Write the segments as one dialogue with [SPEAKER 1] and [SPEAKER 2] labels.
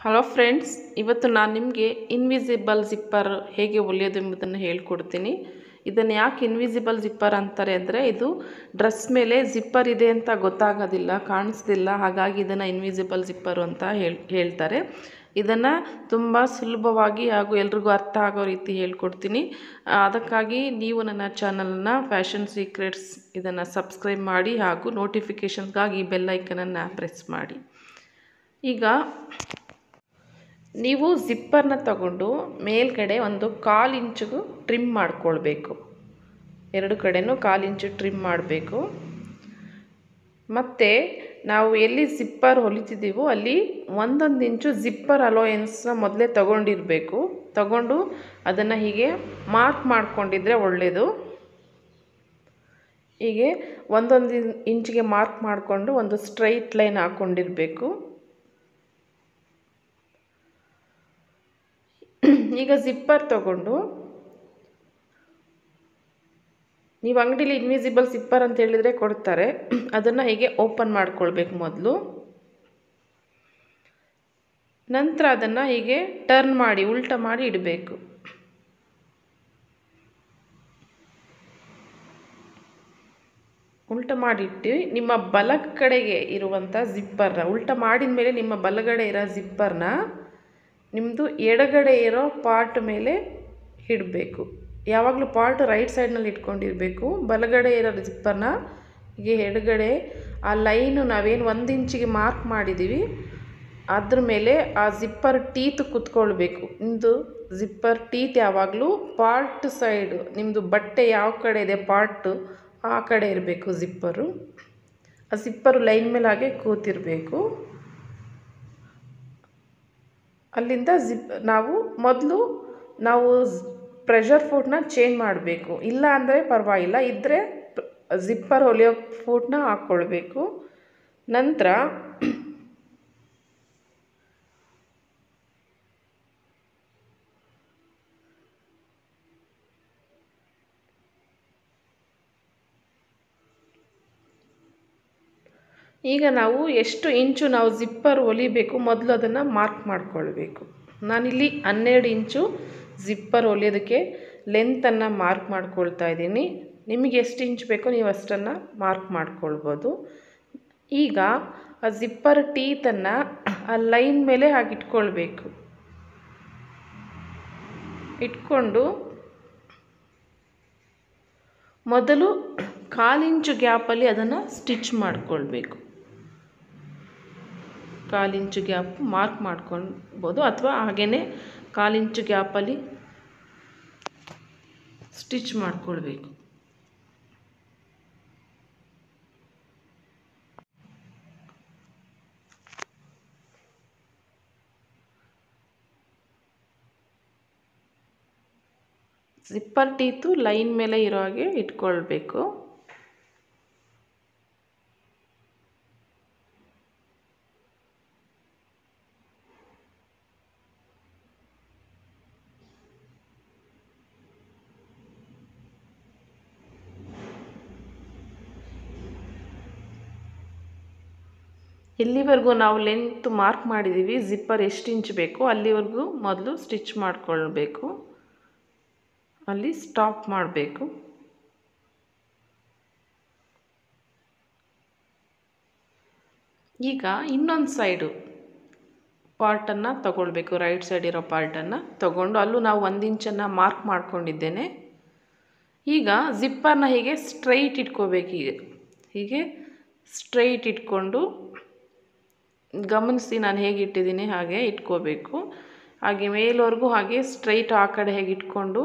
[SPEAKER 1] hello friends ಇವತ್ತು ನಾನು ನಿಮಗೆ ಇನ್ವಿಸಿಬಲ್ ಜಿಪ್ಪರ್ ಹೇಗೆ ಹೊಲಿಯೋದು ಎಂಬುದನ್ನು ಹೇಳ್ಕೊಡ್ತೀನಿ ಇದನ್ನು ಯಾಕೆ ಇನ್ವಿಸಿಬಲ್ ಜಿಪ್ಪರ್ ಅಂತಾರೆ ಅಂದರೆ ಇದು ಡ್ರೆಸ್ ಮೇಲೆ ಜಿಪ್ಪರ್ ಇದೆ ಅಂತ ಗೊತ್ತಾಗೋದಿಲ್ಲ ಕಾಣಿಸ್ದಿಲ್ಲ ಹಾಗಾಗಿ ಇದನ್ನು ಇನ್ವಿಸಿಬಲ್ ಜಿಪ್ಪರು ಅಂತ ಹೇಳ್ ಹೇಳ್ತಾರೆ ಇದನ್ನು ತುಂಬ ಸುಲಭವಾಗಿ ಹಾಗೂ ಎಲ್ರಿಗೂ ಅರ್ಥ ಆಗೋ ರೀತಿ ಹೇಳ್ಕೊಡ್ತೀನಿ ಆ, ಅದಕ್ಕಾಗಿ ನೀವು ನನ್ನ ಚಾನಲ್ನ ಫ್ಯಾಷನ್ ಸೀಕ್ರೆಟ್ಸ್ ಇದನ್ನು ಸಬ್ಸ್ಕ್ರೈಬ್ ಮಾಡಿ ಹಾಗೂ ನೋಟಿಫಿಕೇಷನ್ಗಾಗಿ ಬೆಲ್ ಐಕನನ್ನು ಪ್ರೆಸ್ ಮಾಡಿ ಈಗ ನೀವು ಜಿಪ್ಪರ್ನ ತಗೊಂಡು ಮೇಲ್ಗಡೆ ಒಂದು ಕಾಲು ಇಂಚು ಟ್ರಿಮ್ ಮಾಡ್ಕೊಳ್ಬೇಕು ಎರಡು ಕಡೆನೂ ಕಾಲು ಇಂಚು ಟ್ರಿಮ್ ಮಾಡಬೇಕು ಮತ್ತು ನಾವು ಎಲ್ಲಿ ಜಿಪ್ಪರ್ ಹೊಲಿತಿದ್ದೀವೋ ಅಲ್ಲಿ ಒಂದೊಂದು ಇಂಚು ಜಿಪ್ಪರ್ ಅಲೋಯನ್ಸ್ನ ಮೊದಲೇ ತಗೊಂಡಿರಬೇಕು ತಗೊಂಡು ಅದನ್ನು ಹೀಗೆ ಮಾರ್ಕ್ ಮಾಡ್ಕೊಂಡಿದ್ರೆ ಒಳ್ಳೆಯದು ಹೀಗೆ ಒಂದೊಂದು ಇಂಚಿಗೆ ಮಾರ್ಕ್ ಮಾಡಿಕೊಂಡು ಒಂದು ಸ್ಟ್ರೈಟ್ ಲೈನ್ ಹಾಕ್ಕೊಂಡಿರಬೇಕು ಈಗ ಜಿಪ್ಪರ್ ತಗೊಂಡು ನೀವು ಅಂಗಡಿಲಿ ಇನ್ವಿಸಿಬಲ್ ಜಿಪ್ಪರ್ ಅಂತ ಹೇಳಿದರೆ ಕೊಡ್ತಾರೆ ಅದನ್ನು ಹೀಗೆ ಓಪನ್ ಮಾಡ್ಕೊಳ್ಬೇಕು ಮೊದಲು ನಂತರ ಅದನ್ನು ಹೀಗೆ ಟರ್ನ್ ಮಾಡಿ ಉಲ್ಟ ಮಾಡಿ ಇಡಬೇಕು ಉಲ್ಟ ಮಾಡಿಟ್ಟು ನಿಮ್ಮ ಬಲ ಕಡೆಗೆ ಇರುವಂಥ ಜಿಪ್ಪರ್ನ ಉಲ್ಟ ಮಾಡಿದ ಮೇಲೆ ನಿಮ್ಮ ಬಲಗಡೆ ಇರೋ ಜಿಪ್ಪರ್ನ ನಿಮ್ಮದು ಎಡಗಡೆ ಇರೋ ಪಾರ್ಟ್ ಮೇಲೆ ಇಡಬೇಕು ಯಾವಾಗಲೂ ಪಾರ್ಟ್ ರೈಟ್ ಸೈಡ್ನಲ್ಲಿ ಇಟ್ಕೊಂಡಿರಬೇಕು ಬಲಗಡೆ ಇರೋ ಜಿಪ್ಪರ್ನ ಹೀಗೆ ಎಡಗಡೆ ಆ ಲೈನು ನಾವೇನು ಒಂದು ಇಂಚಿಗೆ ಮಾರ್ಕ್ ಮಾಡಿದ್ದೀವಿ ಅದ್ರ ಮೇಲೆ ಆ ಜಿಪ್ಪರ್ ಟೀತ್ ಕುತ್ಕೊಳ್ಬೇಕು ನಿಮ್ಮದು ಜಿಪ್ಪರ್ ಟೀತ್ ಯಾವಾಗಲೂ ಪಾರ್ಟ್ ಸೈಡು ನಿಮ್ಮದು ಬಟ್ಟೆ ಯಾವ ಕಡೆ ಇದೆ ಪಾರ್ಟ್ ಆ ಕಡೆ ಇರಬೇಕು ಜಿಪ್ಪರು ಆ ಜಿಪ್ಪರು ಲೈನ್ ಮೇಲೆ ಹಾಗೆ ಕೂತಿರಬೇಕು ಅಲ್ಲಿಂದ ಜಿಪ್ ನಾವು ಮೊದಲು ನಾವು ಪ್ರೆಷರ್ ಫುಡ್ನ ಚೇಂಜ್ ಮಾಡಬೇಕು ಇಲ್ಲ ಅಂದರೆ ಪರವಾಗಿಲ್ಲ ಇದ್ದರೆ ಜಿಪ್ಪರ್ ಹೊಲಿಯೋ ಫುಡ್ನ ಹಾಕ್ಕೊಳ್ಬೇಕು ನಂತರ ಈಗ ನಾವು ಎಷ್ಟು ಇಂಚು ನಾವು ಜಿಪ್ಪರ್ ಹೊಲಿಬೇಕು ಮೊದಲು ಅದನ್ನು ಮಾರ್ಕ್ ಮಾಡ್ಕೊಳ್ಬೇಕು ನಾನಿಲ್ಲಿ ಹನ್ನೆರಡು ಇಂಚು ಜಿಪ್ಪರ್ ಹೊಲಿಯೋದಕ್ಕೆ ಲೆಂತನ್ನು ಮಾರ್ಕ್ ಮಾಡ್ಕೊಳ್ತಾ ಇದ್ದೀನಿ ನಿಮಗೆ ಎಷ್ಟು ಇಂಚ್ ಬೇಕೋ ನೀವು ಅಷ್ಟನ್ನು ಮಾರ್ಕ್ ಮಾಡ್ಕೊಳ್ಬೋದು ಈಗ ಆ ಜಿಪ್ಪರ್ ಟೀತನ್ನು ಆ ಲೈನ್ ಮೇಲೆ ಹಾಗೆ ಇಟ್ಕೊಳ್ಬೇಕು ಇಟ್ಕೊಂಡು ಮೊದಲು ಕಾಲಿಂಚು ಗ್ಯಾಪಲ್ಲಿ ಅದನ್ನು ಸ್ಟಿಚ್ ಮಾಡಿಕೊಳ್ಬೇಕು ಕಾಲಿಂಚು ಗ್ಯಾಪ್ ಮಾರ್ಕ್ ಮಾಡ್ಕೊಳ್ಬೋದು ಅಥವಾ ಹಾಗೇ ಕಾಲಿಂಚು ಗ್ಯಾಪಲ್ಲಿ ಸ್ಟಿಚ್ ಮಾಡಿಕೊಳ್ಬೇಕು ಜಿಪ್ಪರ್ ಟೀತು ಲೈನ್ ಮೇಲೆ ಇರೋ ಹಾಗೆ ಇಟ್ಕೊಳ್ಬೇಕು ಎಲ್ಲಿವರೆಗೂ ನಾವು ಲೆಂತ್ ಮಾರ್ಕ್ ಮಾಡಿದ್ದೀವಿ ಜಿಪ್ಪರ್ ಎಷ್ಟು ಇಂಚ್ ಬೇಕೋ ಅಲ್ಲಿವರೆಗೂ ಮೊದಲು ಸ್ಟಿಚ್ ಮಾಡಿಕೊಳ್ಬೇಕು ಅಲ್ಲಿ ಸ್ಟಾಪ್ ಮಾಡಬೇಕು ಈಗ ಇನ್ನೊಂದು ಸೈಡು ಪಾರ್ಟನ್ನು ತಗೊಳ್ಬೇಕು ರೈಟ್ ಸೈಡ್ ಇರೋ ಪಾರ್ಟನ್ನು ತಗೊಂಡು ಅಲ್ಲೂ ನಾವು ಒಂದು ಇಂಚನ್ನು ಮಾರ್ಕ್ ಮಾಡ್ಕೊಂಡಿದ್ದೇನೆ ಈಗ ಜಿಪ್ಪರ್ನ ಹೀಗೆ ಸ್ಟ್ರೈಟ್ ಇಟ್ಕೋಬೇಕು ಹೀಗೆ ಹೀಗೆ ಸ್ಟ್ರೈಟ್ ಇಟ್ಕೊಂಡು ಗಮನಿಸಿ ನಾನು ಹೇಗೆ ಇಟ್ಟಿದ್ದೀನಿ ಹಾಗೆ ಇಟ್ಕೋಬೇಕು ಹಾಗೆ ಮೇಲ್ವರೆಗೂ ಹಾಗೆ ಸ್ಟ್ರೈಟ್ ಆ ಕಡೆ ಹೇಗೆ ಇಟ್ಕೊಂಡು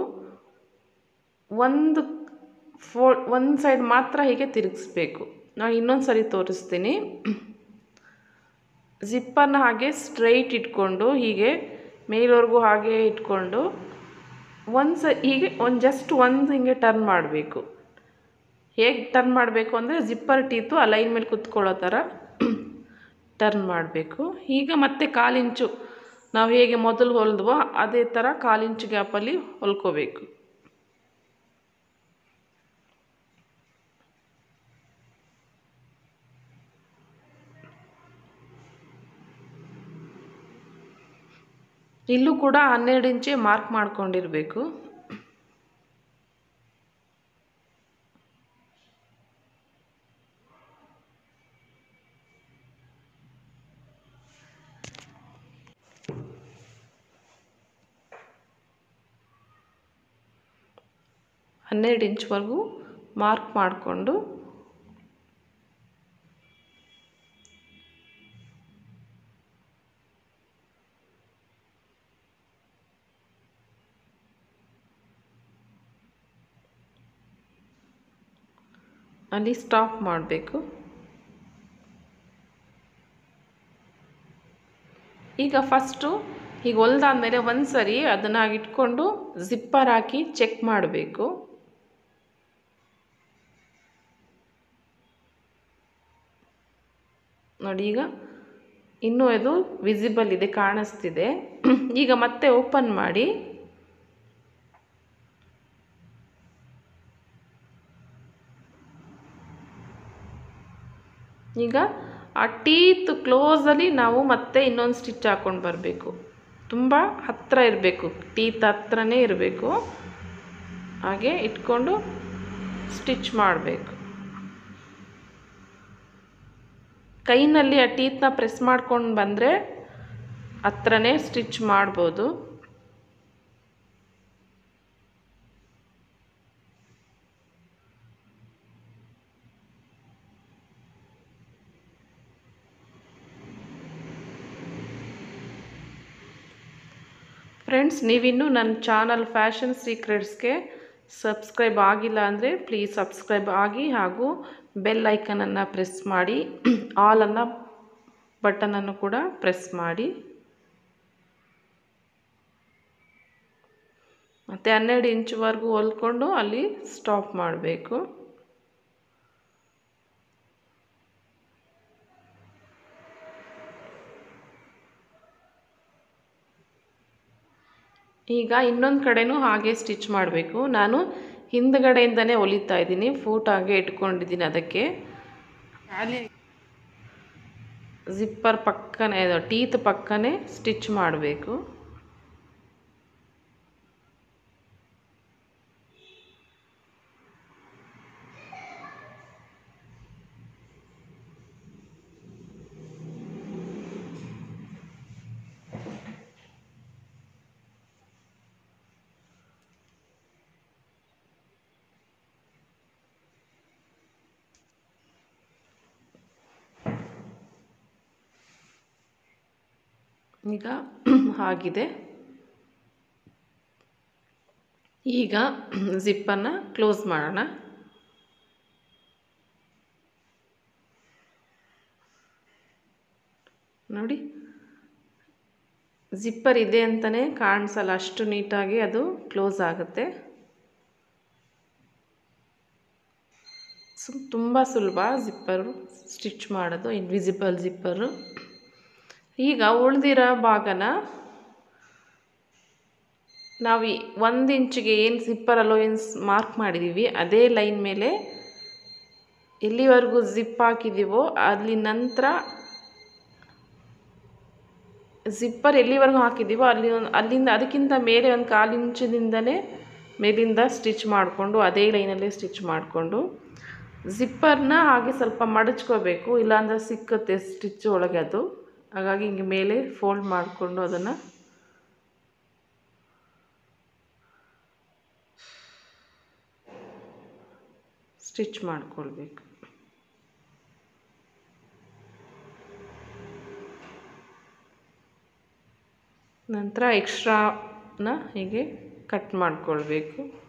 [SPEAKER 1] ಒಂದು ಫೋ ಒಂದು ಸೈಡ್ ಮಾತ್ರ ಹೀಗೆ ತಿರುಗಿಸ್ಬೇಕು ನಾನು ಇನ್ನೊಂದು ಸರಿ ತೋರಿಸ್ತೀನಿ ಜಿಪ್ಪರ್ನ ಹಾಗೆ ಸ್ಟ್ರೈಟ್ ಇಟ್ಕೊಂಡು ಹೀಗೆ ಮೇಲ್ವರೆಗೂ ಹಾಗೆ ಇಟ್ಕೊಂಡು ಒಂದು ಸ ಹೀಗೆ ಒಂದು ಜಸ್ಟ್ ಒಂದು ಹಿಂಗೆ ಟರ್ನ್ ಮಾಡಬೇಕು ಹೇಗೆ ಟರ್ನ್ ಮಾಡಬೇಕು ಅಂದರೆ ಜಿಪ್ಪರ್ ಟೀತು ಆ ಲೈನ್ ಮೇಲೆ ಕುತ್ಕೊಳ್ಳೋ ಥರ ಟರ್ನ್ ಮಾಡಬೇಕು ಈಗ ಮತ್ತೆ ಕಾಲಿಂಚು ನಾವು ಹೇಗೆ ಮೊದಲು ಹೊಲಿದ್ವೋ ಅದೇ ಥರ ಕಾಲಿಂಚು ಗ್ಯಾಪಲ್ಲಿ ಹೊಲ್ಕೋಬೇಕು ಇಲ್ಲೂ ಕೂಡ ಹನ್ನೆರಡು ಇಂಚೆ ಮಾರ್ಕ್ ಮಾಡ್ಕೊಂಡಿರಬೇಕು ಹನ್ನೆರಡು ಇಂಚ್ವರೆಗೂ ಮಾರ್ಕ್ ಮಾಡಿಕೊಂಡು ಅಲ್ಲಿ ಸ್ಟಾಪ್ ಮಾಡಬೇಕು ಈಗ ಫಸ್ಟು ಈಗ ಹೊಲ್ದಾದ್ಮೇಲೆ ಒಂದು ಸರಿ ಅದನ್ನು ಇಟ್ಕೊಂಡು ಜಿಪ್ಪರ್ ಹಾಕಿ ಚೆಕ್ ಮಾಡಬೇಕು ನೋಡಿ ಈಗ ಇನ್ನೂ ಅದು ವಿಸಿಬಲ್ ಇದೆ ಕಾಣಿಸ್ತಿದೆ ಈಗ ಮತ್ತೆ ಓಪನ್ ಮಾಡಿ ಈಗ ಆ ಟೀತ್ ಕ್ಲೋಸಲ್ಲಿ ನಾವು ಮತ್ತೆ ಇನ್ನೊಂದು ಸ್ಟಿಚ್ ಹಾಕ್ಕೊಂಡು ಬರಬೇಕು ತುಂಬ ಹತ್ತಿರ ಇರಬೇಕು ಟೀತ್ ಹತ್ರನೇ ಇರಬೇಕು ಹಾಗೆ ಇಟ್ಕೊಂಡು ಸ್ಟಿಚ್ ಮಾಡಬೇಕು ಕೈನಲ್ಲಿ ಆ ಟೀತ್ನ ಪ್ರೆಸ್ ಮಾಡ್ಕೊಂಡು ಬಂದರೆ ಹತ್ರನೇ ಸ್ಟಿಚ್ ಮಾಡ್ಬೋದು ಫ್ರೆಂಡ್ಸ್ ನೀವಿನ್ನೂ ನನ್ನ ಚಾನಲ್ ಫ್ಯಾಷನ್ ಸೀಕ್ರೆಟ್ಸ್ಗೆ ಸಬ್ಸ್ಕ್ರೈಬ್ ಆಗಿಲ್ಲ ಅಂದರೆ ಪ್ಲೀಸ್ ಸಬ್ಸ್ಕ್ರೈಬ್ ಆಗಿ ಹಾಗೂ ಬೆಲ್ ಐಕನನ್ನು ಪ್ರೆಸ್ ಮಾಡಿ ಆಲನ್ನು ಬಟನನ್ನು ಕೂಡ ಪ್ರೆಸ್ ಮಾಡಿ ಮತ್ತು ಹನ್ನೆರಡು ಇಂಚ್ವರೆಗೂ ಹೊಲ್ಕೊಂಡು ಅಲ್ಲಿ ಸ್ಟಾಪ್ ಮಾಡಬೇಕು ಈಗ ಇನ್ನೊಂದು ಕಡೆನೂ ಹಾಗೆ ಸ್ಟಿಚ್ ಮಾಡಬೇಕು ನಾನು ಹಿಂದ್ಗಡೆಯಿಂದನೇ ಹೊಲಿತಾ ಇದ್ದೀನಿ ಫೂಟ್ ಹಾಗೆ ಇಟ್ಕೊಂಡಿದ್ದೀನಿ ಅದಕ್ಕೆ ಜಿಪ್ಪರ್ ಪಕ್ಕನೇ ಟೀತ್ ಪಕ್ಕನೇ ಸ್ಟಿಚ್ ಮಾಡಬೇಕು ಈಗ ಆಗಿದೆ ಈಗ ಜಿಪ್ಪನ್ನು ಕ್ಲೋಸ್ ಮಾಡೋಣ ನೋಡಿ ಜಿಪ್ಪರ್ ಇದೆ ಅಂತಲೇ ಕಾಣಿಸಲ್ಲ ಅಷ್ಟು ನೀಟಾಗಿ ಅದು ಕ್ಲೋಸ್ ಆಗುತ್ತೆ ಸು ತುಂಬ ಸುಲಭ ಜಿಪ್ಪರು ಸ್ಟಿಚ್ ಮಾಡೋದು ಇನ್ವಿಸಿಬಲ್ ಜಿಪ್ಪರು ಈಗ ಉಳಿದಿರೋ ಭಾಗನ ನಾವು ಒಂದು ಇಂಚಿಗೆ ಏನು ಜಿಪ್ಪರ್ ಅಲೋಯನ್ಸ್ ಮಾರ್ಕ್ ಮಾಡಿದ್ದೀವಿ ಅದೇ ಲೈನ್ ಮೇಲೆ ಎಲ್ಲಿವರೆಗೂ ಜಿಪ್ ಹಾಕಿದ್ದೀವೋ ಅಲ್ಲಿ ನಂತರ ಜಿಪ್ಪರ್ ಎಲ್ಲಿವರೆಗೂ ಹಾಕಿದ್ದೀವೋ ಅಲ್ಲಿ ಒಂದು ಅಲ್ಲಿಂದ ಅದಕ್ಕಿಂತ ಮೇಲೆ ಒಂದು ಕಾಲು ಇಂಚಿನಿಂದಲೇ ಮೇಲಿಂದ ಸ್ಟಿಚ್ ಮಾಡಿಕೊಂಡು ಅದೇ ಲೈನಲ್ಲೇ ಸ್ಟಿಚ್ ಮಾಡಿಕೊಂಡು ಜಿಪ್ಪರ್ನ ಹಾಗೆ ಸ್ವಲ್ಪ ಮಡಚ್ಕೋಬೇಕು ಇಲ್ಲಾಂದರೆ ಸಿಕ್ಕುತ್ತೆ ಸ್ಟಿಚ್ ಒಳಗೆ ಅದು ಹಾಗಾಗಿ ಹಿಂಗೆ ಮೇಲೆ ಫೋಲ್ಡ್ ಮಾಡಿಕೊಂಡು ಅದನ್ನು ಸ್ಟಿಚ್ ಮಾಡಿಕೊಳ್ಬೇಕು ನಂತರ ಎಕ್ಸ್ಟ್ರಾನ ಹೀಗೆ ಕಟ್ ಮಾಡಿಕೊಳ್ಬೇಕು